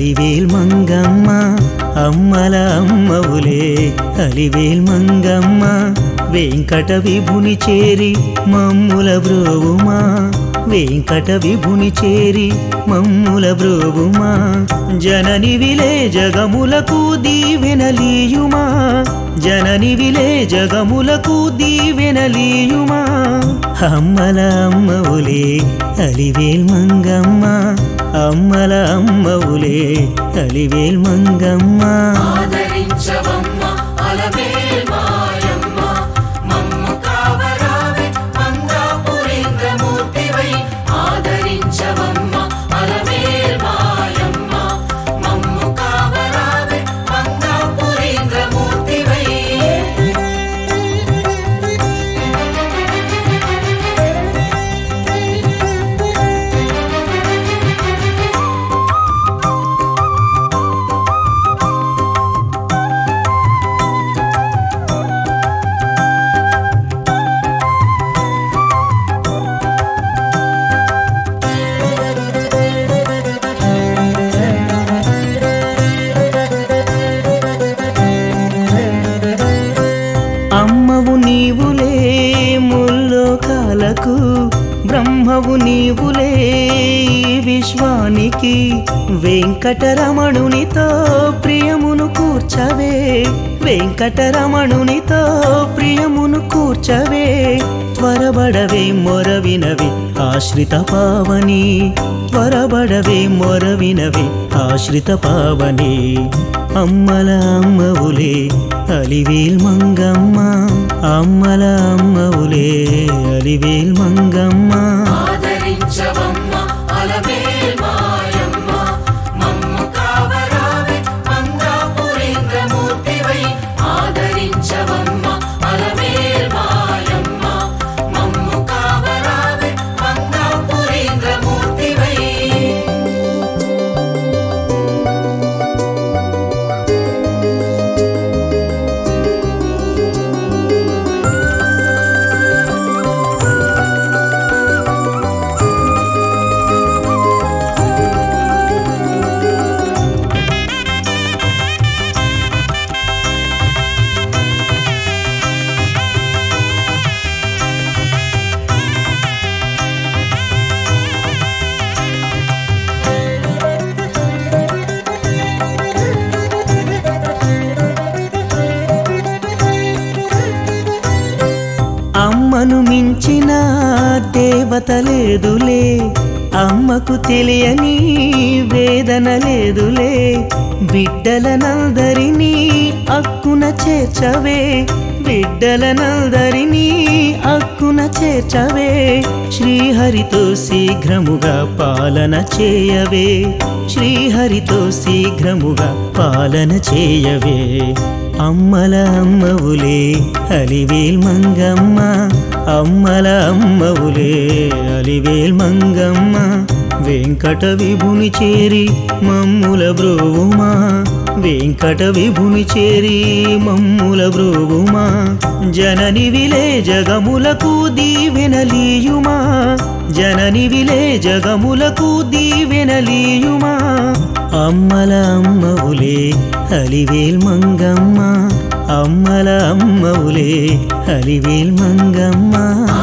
అలివేల్ మంగమ్మ అమ్మల అమ్మవులే అలివేల్ మంగమ్మ వెంకట విభుని చేరి మమ్ముల బ్రోవుమా వెంకట విభుని చేరి మమ్ముల బ్రోవుమా జనని విలే జగములకు దీవెనలీయుమా జనని విలే జగములకు దీవెనలీయుమా అమ్మల అమ్మవులే అలివేల్ మంగమ్మ అమ్మల అమ్మవులే అలివేల్ మంగమ్మ ఆదరించవమ్మ అలమేల్ మాయమ్మ మమ్ము కావరావే మంగాపురేంద్రమూర్తివై ఆదరించవమ్మ అలమేల్ మాయమ్మ మమ్ము కావరావే మంగాపురేంద్రమూర్తివై అమ్మవు నీవులే ముల్లోకాలకు బ్రహ్మవు నీవులే ఈ విశ్వానికి వెంకటరమణునితో ప్రియమును కూర్చవే వెంకటరమణునితో ప్రియమును కూర్చవే త్వరబడవే మొరవినవి ఆశ్రిత పావని త్వరబడవే మొరవినవి ఆశ్రిత పావని అమ్మల అమ్మవులే అలివేల్ మంగమ్మ అమ్మల అమ్మవులే అలివేల్ మంగమ్మ ఆదరించవమ్మ అలమేల్ మాయమ్మ మమ్ము కావరావే మంగాపురేంద్రమూర్తివై ఆదరించవమ్మ అలమేల్ మాయమ్మ మమ్ము కావరావే మంగాపురేంద్రమూర్తివై అమ్మను మించిన దేవత లేదులే అమ్మకు తెలియని వేదన లేదులే బిడ్డలనందరినీ అక్కున చేర్చవే బిడ్డలనందరినీ అక్కున చేర్చవే శ్రీహరితో శీఘ్రముగా పాలన చేయవే శ్రీహరితో శీఘ్రముగా పాలన చేయవే అమ్మల అమ్మవులే అలివేల్ మంగమ్మ అమ్మల అమ్మవులే అలివేల్ మంగమ్మ వెంకట విభుని చేరి మమ్ముల బ్రోవుమా వెంకట విభుని చేరి మమ్ముల బ్రోవుమా జనని విలే జగములకు దీవెనలీయుమా జనని విలే జగములకు దీవెనలీయుమా అమ్మల అమ్మవులే అలివేల్ మంగమ్మ అమ్మల అమ్మవులే అలివేల్ మంగమ్మ